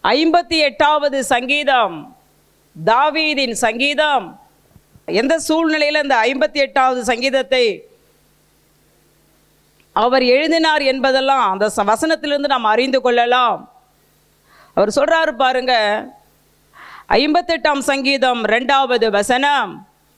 ஐம்பத்தி எட்டாவது சங்கீதம் தாவீதின் சங்கீதம் எந்த சூழ்நிலையில் இந்த ஐம்பத்தி எட்டாவது சங்கீதத்தை அவர் எழுதினார் என்பதெல்லாம் அந்த ச- வசனத்திலிருந்து நாம் அறிந்து கொள்ளலாம் அவர் சொல்றாரு பாருங்க ஐம்பத்தெட்டாம் சங்கீதம் ரெண்டாவது வசனம்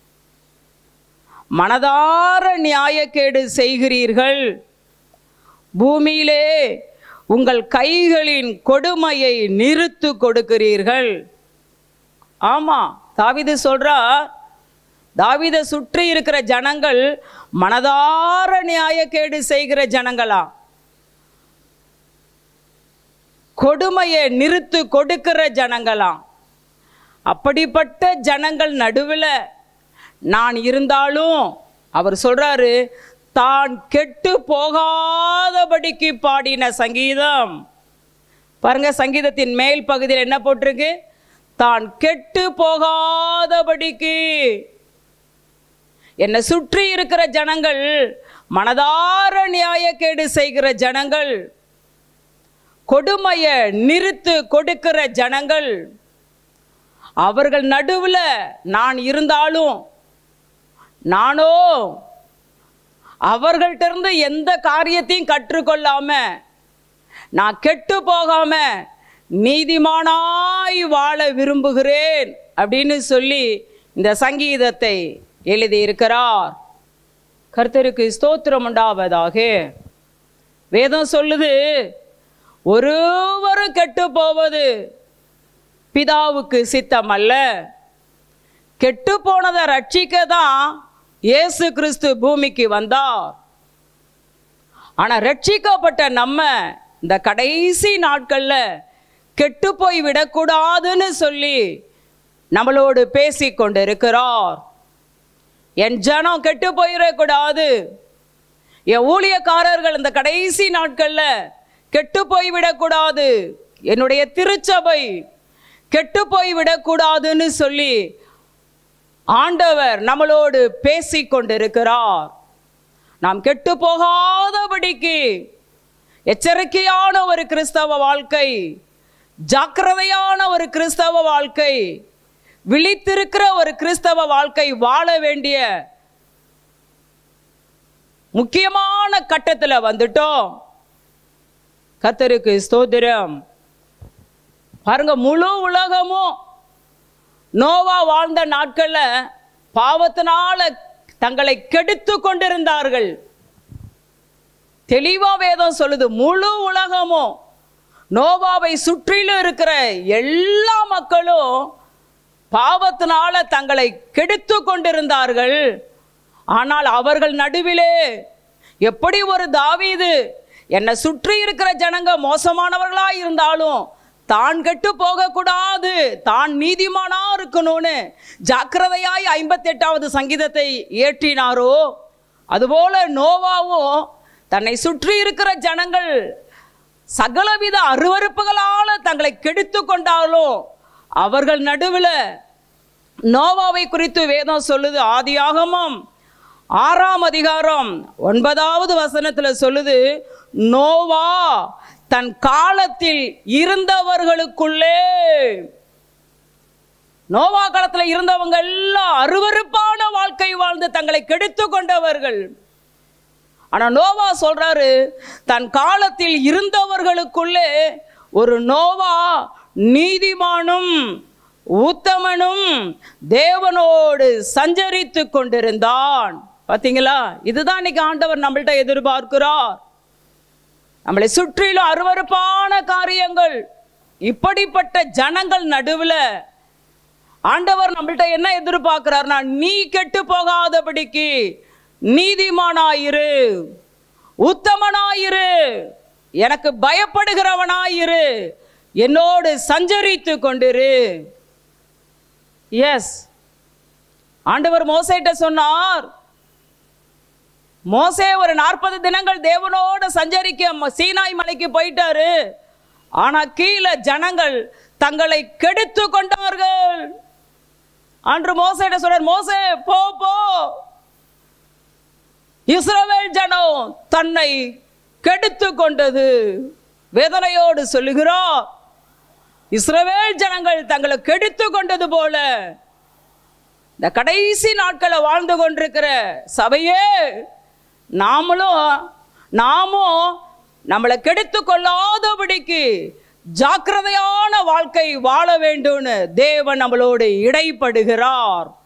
மனதார நியாயக்கேடு செய்கிறீர்கள் பூமியிலே உங்கள் கைகளின் கொடுமையை நிறுத்து கொடுக்கிறீர்கள் ஆமா தாவீது சொல்றா தாவீதை சுற்றி இருக்கிற ஜனங்கள் மனதார நியாயக்கேடு செய்கிற ஜனங்களா கொடுமையை நிறுத்து கொடுக்கிற ஜனங்களாம் அப்படிப்பட்ட ஜனங்கள் நடுவில் நான் இருந்தாலும் அவர் சொல்றாரு தான் கெட்டு போகாதபடிக்கு பாடின சங்கீதம் பாருங்க சங்கீதத்தின் மேல் பகுதியில் என்ன போட்டிருக்கு தான் கெட்டு போகாதபடிக்கு என்னை சுற்றி இருக்கிற ஜனங்கள் மனதார நியாயக்கேடு செய்கிற ஜனங்கள் கொடுமையை நிறுத்து கொடுக்கிற ஜனங்கள் அவர்கள் நடுவில் நான் இருந்தாலும் நானோ அவர்கள்ட்ட இருந்து எந்த காரியத்தையும் கற்றுக்கொள்ளாம நான் கெட்டு போகாம நீதிமானாய் வாழ விரும்புகிறேன் அப்படின்னு சொல்லி இந்த சங்கீதத்தை எழுதியிருக்கிறார் கர்த்தருக்கு ஸ்தோத்திரம் உண்டாவதாக வேதம் சொல்லுது ஒருவரும் கெட்டு போவது பிதாவுக்கு சித்தம் அல்ல கெட்டு போனதை ரட்சிக்க தான் இயேசு கிறிஸ்து பூமிக்கு வந்தார் ஆனா ரட்சிக்கப்பட்ட நம்ம இந்த கடைசி நாட்கள்ல கெட்டு போய் விடக்கூடாதுன்னு சொல்லி நம்மளோடு பேசி கொண்டிருக்கிறார் என் ஜனம் கெட்டு போயிடக்கூடாது என் ஊழியக்காரர்கள் இந்த கடைசி நாட்கள்ல கெட்டு போய் விடக்கூடாது என்னுடைய திருச்சபை கெட்டு போய் விடக்கூடாதுன்னு சொல்லி ஆண்டவர் நம்மளோடு பேசி கொண்டிருக்கிறார் நாம் கெட்டு போகாதபடிக்கு எச்சரிக்கையான ஒரு கிறிஸ்தவ வாழ்க்கை ஜாக்கிரதையான ஒரு கிறிஸ்தவ வாழ்க்கை விழித்திருக்கிற ஒரு கிறிஸ்தவ வாழ்க்கை வாழ வேண்டிய முக்கியமான கட்டத்துல வந்துட்டோம் கத்தருக்கு ஸ்தோத்திரம் பாருங்க முழு உலகமும் நோவா வாழ்ந்த நாட்கள்ல பாவத்தினால தங்களை கெடுத்து கொண்டிருந்தார்கள் தெளிவா வேதம் சொல்லுது முழு உலகமும் நோவாவை சுற்றிலும் இருக்கிற எல்லா மக்களும் பாவத்தினால தங்களை கெடுத்து கொண்டிருந்தார்கள் ஆனால் அவர்கள் நடுவிலே எப்படி ஒரு தாவீது என்னை சுற்றி இருக்கிற ஜனங்க மோசமானவர்களா இருந்தாலும் தான் கெட்டு போகக்கூடாது தான் நீதிமானா இருக்கணும்னு ஜாக்கிரதையாய் ஐம்பத்தெட்டாவது சங்கீதத்தை இயற்றினாரோ அதுபோல நோவாவும் தன்னை சுற்றி இருக்கிற ஜனங்கள் சகலவித அருவருப்புகளால தங்களை கெடுத்து கொண்டாலும் அவர்கள் நடுவில் நோவாவை குறித்து வேதம் சொல்லுது ஆதியாகமம் ஆறாம் அதிகாரம் ஒன்பதாவது வசனத்துல சொல்லுது நோவா தன் காலத்தில் இருந்தவர்களுக்குள்ளே நோவா காலத்துல இருந்தவங்க எல்லாம் அருவருப்பான வாழ்க்கை வாழ்ந்து தங்களை கெடுத்து கொண்டவர்கள் ஆனா நோவா சொல்றாரு தன் காலத்தில் இருந்தவர்களுக்குள்ளே ஒரு நோவா நீதிமானும் உத்தமனும் தேவனோடு சஞ்சரித்து கொண்டிருந்தான் பாத்தீங்களா இதுதான் இன்னைக்கு ஆண்டவர் நம்மள்ட்ட எதிர்பார்க்கிறார் நம்மளை சுற்றிலும் அருவருப்பான காரியங்கள் இப்படிப்பட்ட ஜனங்கள் நடுவுல ஆண்டவர் நம்மள்ட்ட என்ன எதிர்பார்க்கிறார்னா நீ கெட்டு போகாதபடிக்கு நீதிமானாயிரு உத்தமனாயிரு எனக்கு பயப்படுகிறவனாயிரு என்னோடு சஞ்சரித்து கொண்டிரு எஸ் ஆண்டவர் மோசைட்ட சொன்னார் மோசே ஒரு நாற்பது தினங்கள் தேவனோட சஞ்சரிக்க ம- சீனாய் மலைக்கு போயிட்டாரு ஆனா கீழே ஜனங்கள் தங்களை கெடுத்து கொண்டார்கள் அன்று மோசைட்ட சொல்றார் மோசே போ போ இஸ்ரவேல் ஜனம் தன்னை கெடுத்து கொண்டது வேதனையோடு சொல்லுகிறார் இஸ்ரவேல் ஜனங்கள் தங்களை கெடுத்து கொண்டது போல இந்த கடைசி நாட்களை வாழ்ந்து கொண்டிருக்கிற சபையே நாமளும் நாமும் நம்மளை கெடுத்து கொள்ளாதபடிக்கு ஜாக்கிரதையான வாழ்க்கை வாழ வேண்டும்னு தேவன் நம்மளோடு இடைப்படுகிறார்